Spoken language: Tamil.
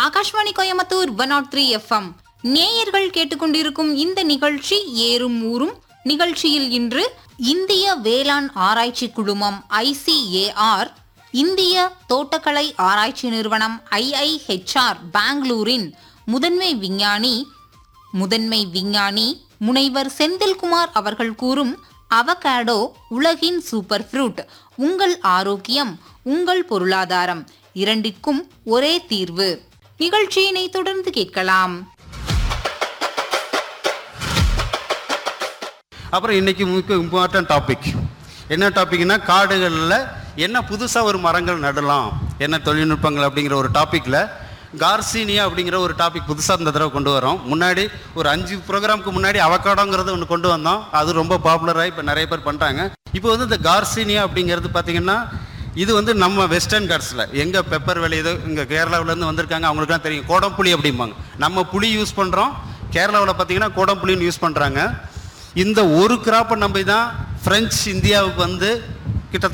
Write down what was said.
Akashvani Coimbatore one nought three FM நேயர்கள் கேட்டுக்கொண்டிருக்கும் இந்த நிகழ்ச்சி ஏறும் ஊரும் நிகழ்ச்சியில் இன்று இந்திய வேளாண் ஆராய்ச்சி குழுமம் ஐசிஏஆர் இந்திய தோட்டக்கலை ஆராய்ச்சி நிறுவனம் ஐஐஹெச்ஆர் பெங்களூரின் முதன்மை விஞ்ஞானி முதன்மை விஞ்ஞானி முனைவர் செந்தில்குமார் அவர்கள் கூறும் அவகாடோ உலகின் சூப்பர் ஃப்ரூட் உங்கள் ஆரோக்கியம் உங்கள் பொருளாதாரம் இரண்டிற்கும் ஒரே தீர்வு நிகழ்ச்சியினை தொடர்ந்து கேட்கலாம் அப்புறம் இன்னைக்கு முக்கிய இம்பார்ட்டன்ட் டாபிக் என்ன டாபிக்னா காடுகளில் என்ன புதுசாக ஒரு மரங்கள் நடலாம் என்ன தொழில்நுட்பங்கள் அப்படிங்கிற ஒரு டாப்பிக்கில் கார்சினியா அப்படிங்கிற ஒரு டாபிக் புதுசாக இந்த தடவை கொண்டு வரோம் முன்னாடி ஒரு அஞ்சு ப்ரோக்ராமுக்கு முன்னாடி அவக்காடோங்கிறது ஒன்று கொண்டு வந்தோம் அது ரொம்ப பாப்புலராக இப்போ நிறைய பேர் பண்ணிட்டாங்க இப்போ வந்து இந்த கார்சினியா அப்படிங்கிறது பார்த்தீங்கன்னா இது வந்து நம்ம வெஸ்டர்ன் கார்ட்ஸில் எங்கே பெப்பர் விளையுதோ இங்கே கேரளாவிலேருந்து வந்திருக்காங்க அவங்களுக்குலாம் தெரியும் கோடம்புளி அப்படிம்பாங்க நம்ம புளி யூஸ் பண்ணுறோம் கேரளாவில் பார்த்தீங்கன்னா கோடம்புளின்னு யூஸ் பண்ணுறாங்க இந்த ஒரு கிராப்பை நம்பி தான் பிரெஞ்சு இந்தியாவுக்கு வந்து